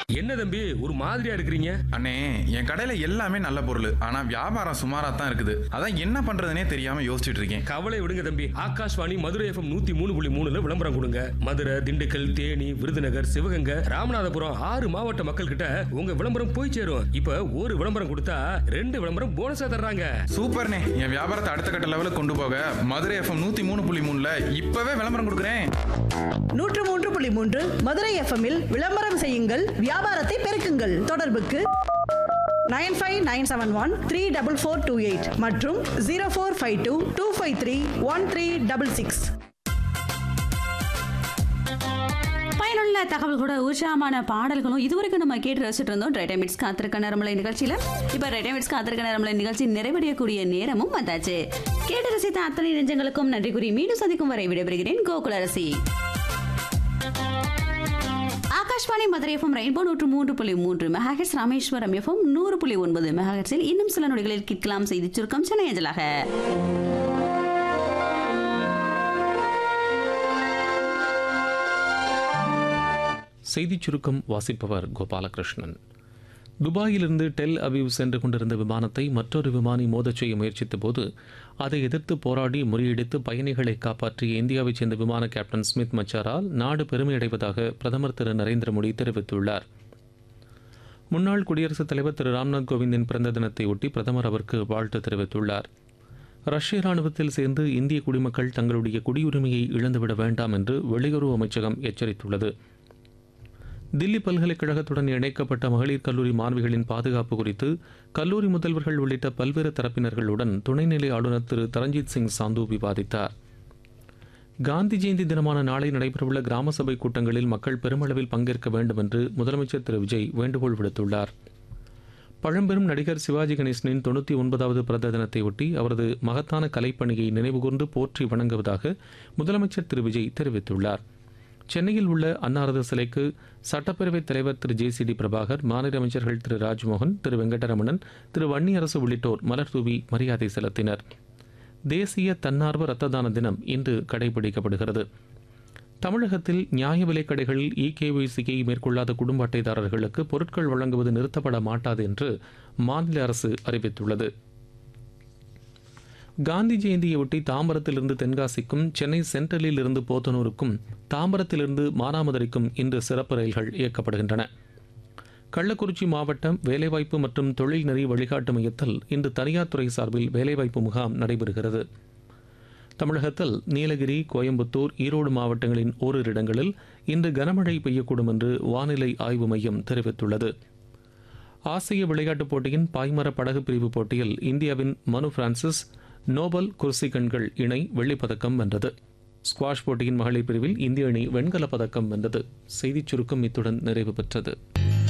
என்ன தம்பி ஒரு மாதிரியா இருக்கிறீங்க அண்ணே என் கடையில எல்லாமே நல்ல பொருள் ஆனா வியாபாரம் சுமாரா தான் இருக்குது அதான் என்ன பண்றதுனே தெரியாம யோசிச்சுட்டு இருக்கேன் கவலை விடுங்க தம்பி ஆகாஷ்வாணி மதுரை எஃப்எம் நூத்தி மூணு புள்ளி மூணுல விளம்பரம் கொடுங்க மதுரை திண்டுக்கல் தேனி விருதுநகர் சிவகங்கை ராமநாதபுரம் ஆறு மாவட்ட மக்கள் கிட்ட உங்க விளம்பரம் போய் சேரும் இப்ப ஒரு விளம்பரம் கொடுத்தா ரெண்டு விளம்பரம் போனஸா தர்றாங்க சூப்பர்ண்ணே என் வியாபாரத்தை அடுத்த கட்ட லெவலுக்கு கொண்டு போக மதுரை எஃப்எம் நூத்தி மூணு புள்ளி மூணுல இப்பவே விளம்பரம் கொடுக்குறேன் நூற்று மூன்று புள்ளி மூன்று மதுரை எஃப்எம்மில் விளம்பரம் செய்யுங்கள் வியாபாரத்தை பெருக்குங்கள் தொடர்புக்கு nine five nine seven one three double four two eight மற்றும் zero four five two two five three one three double six பயனுள்ள தகவல்களோட உற்சாகமான பாடல்களும் இதுவரைக்கும் நம்ம கேட்டு ரசிச்சுட்டு இருந்தோம் ரெட்டமிட்ஸ் காத்திருக்க நேரமலை நிகழ்ச்சியில இப்ப ரெட்டமிட்ஸ் காத்திருக்க நேரமலை நிகழ்ச்சி நிறைவடையக்கூடிய நேரமும் வந்தாச்சு கேட்டு ரசித்த அத்தனை நெஞ்சங்களுக்கும் நன்றி கூறி மீண்டும் சந்திக்கும் வரை விடைபெறுகிறேன் கோகுலரசி ஆகாஷ்வாணி மதுரை எஃப்எம் ரெயின்போ நூற்று மூன்று புள்ளி மூன்று மெகாஹெட்ஸ் ராமேஸ்வரம் எஃப்எம் நூறு புள்ளி ஒன்பது மெகாஹெட்ஸில் இன்னும் சில நொடிகளில் கேட்கலாம் செய்தி சுருக்கம் சென்னை அஞ்சலாக செய்திச் சுருக்கம் வாசிப்பவர் கோபாலகிருஷ்ணன் துபாயிலிருந்து டெல் அவிவ் சென்று கொண்டிருந்த விமானத்தை மற்றொரு விமானி மோதச் செய்ய முயற்சித்த போது அதை எதிர்த்து போராடி முறியடித்து பயணிகளை காப்பாற்றிய இந்தியாவைச் சேர்ந்த விமான கேப்டன் ஸ்மித் மச்சாரால் நாடு பெருமையடைவதாக பிரதமர் திரு நரேந்திர மோடி தெரிவித்துள்ளார் முன்னாள் குடியரசுத் தலைவர் திரு ராம்நாத் கோவிந்தின் பிறந்த தினத்தை ஒட்டி பிரதமர் அவருக்கு வாழ்த்து தெரிவித்துள்ளார் ரஷ்ய ராணுவத்தில் சேர்ந்து இந்திய குடிமக்கள் தங்களுடைய குடியுரிமையை இழந்துவிட வேண்டாம் என்று வெளியுறவு அமைச்சகம் எச்சரித்துள்ளது தில்லி பல்கலைக்கழகத்துடன் இணைக்கப்பட்ட மகளிர் கல்லூரி மாணவிகளின் பாதுகாப்பு குறித்து கல்லூரி முதல்வர்கள் உள்ளிட்ட பல்வேறு தரப்பினர்களுடன் துணைநிலை ஆளுநர் திரு தரஞ்சித் சிங் சாந்து விவாதித்தார் காந்தி ஜெயந்தி தினமான நாளை நடைபெறவுள்ள கிராம சபை கூட்டங்களில் மக்கள் பெருமளவில் பங்கேற்க வேண்டும் என்று முதலமைச்சர் திரு விஜய் வேண்டுகோள் விடுத்துள்ளார் பழம்பெரும் நடிகர் சிவாஜி கணேசனின் தொண்ணூற்றி ஒன்பதாவது பிறந்த தினத்தையொட்டி அவரது மகத்தான கலைப்பணியை நினைவுகூர்ந்து போற்றி வணங்குவதாக முதலமைச்சர் திரு விஜய் தெரிவித்துள்ளார் சென்னையில் உள்ள அன்னாரது சிலைக்கு சட்டப்பேரவைத் தலைவர் Thiru J C D Prabhakar மாநில அமைச்சர்கள் திரு ராஜ்மோகன் திரு வெங்கடரமணன் திரு வன்னியரசு உள்ளிட்டோர் மலர் தூவி மரியாதை செலுத்தினர் தேசிய தன்னார்வ இரத்த தான தினம் இன்று கடைபிடிக்கப்படுகிறது தமிழகத்தில் நியாய விலைக் கடைகளில் இகேஒய்சியை மேற்கொள்ளாத குடும்ப அட்டைதாரர்களுக்கு பொருட்கள் வழங்குவது நிறுத்தப்பட மாட்டாது என்று மாநில அரசு அறிவித்துள்ளது காந்தி ஜெயந்தியொட்டி தாம்பரத்திலிருந்து தென்காசிக்கும் சென்னை சென்ட்ரலில் இருந்து போத்தனூருக்கும் தாம்பரத்திலிருந்து மானாமதுரைக்கும் இன்று சிறப்பு ரயில்கள் இயக்கப்படுகின்றன கள்ளக்குறிச்சி மாவட்டம் வேலைவாய்ப்பு மற்றும் தொழில் நெறி வழிகாட்டு மையத்தில் இன்று தனியார் துறை சார்பில் வேலைவாய்ப்பு முகாம் நடைபெறுகிறது தமிழகத்தில் நீலகிரி கோயம்புத்தூர் ஈரோடு மாவட்டங்களின் ஓரிரு இடங்களில் இன்று கனமழை பெய்யக்கூடும் என்று வானிலை ஆய்வு மையம் தெரிவித்துள்ளது ஆசிய விளையாட்டுப் போட்டியின் பாய்மர படகு பிரிவு போட்டியில் இந்தியாவின் மனு பிரான்சிஸ் நோபல் குர்சிகன்கள் இணை வெள்ளிப் பதக்கம் வென்றது ஸ்குவாஷ் போட்டியின் மகளிர் பிரிவில் இந்திய அணி வெண்கலப் பதக்கம் வென்றது செய்திச் சுருக்கம் இத்துடன் நிறைவு பெற்றது